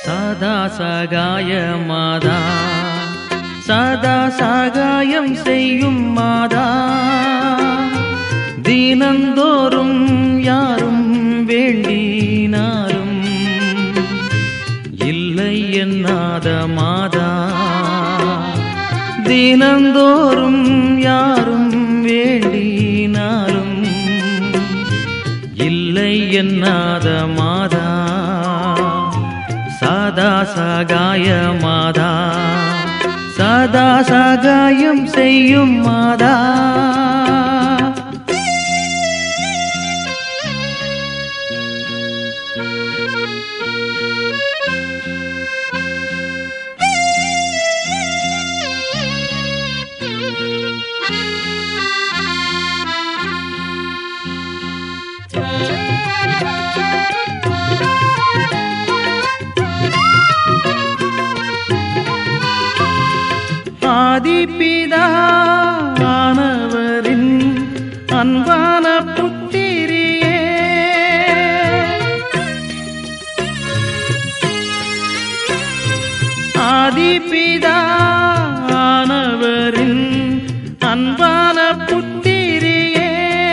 சதா சகாய மாதா சதா சகாயம் செய்யும் மாதா தினந்தோறும் யாரும் வேண்டினாலும் இல்லை என்னாத மாதா தினந்தோறும் யாரும் வேண்டினாலும் இல்லை என்னாத மாதா சதா சகாய மாதா சதா சகாயம் செய்யும் மாதா ஆதிபிதானவரின் அன்பான புத்திரியே ஆதிபிதானவரின் அன்பான புத்திரியே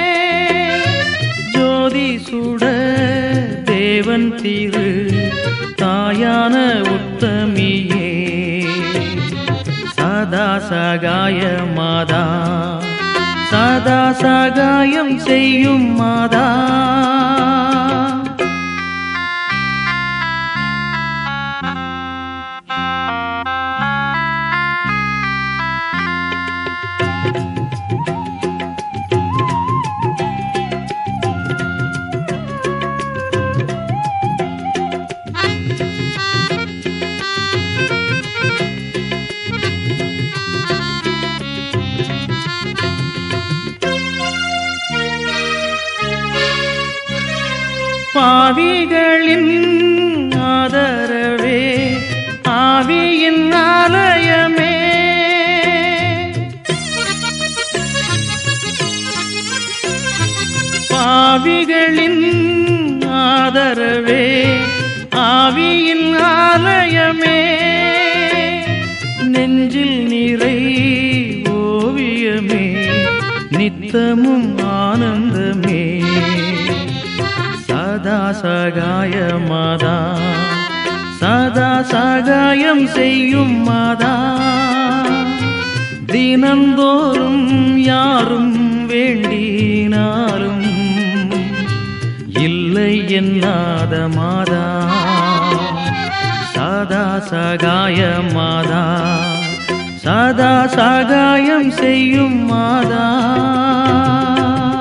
ஜோதி சுட தேவன் திரு தாயான உத்தமியே சதா சகாய மாதா சதா சகாயம் செய்யும் மாதா பாவிகளின் ஆதரவே ஆவியின் ஆலயமே பாவிகளின் ஆதரவே ஆவியின் ஆலயமே நெஞ்சில் நிறை ஓவியமே நித்தமும் ஆனந்தமே சதா சகாய மாதா சதா சகாயம் செய்யும் மாதா தினந்தோறும் யாரும் வேண்டினாலும் இல்லை என்னாத மாதா சதா சகாய மாதா சதா சகாயம் செய்யும் மாதா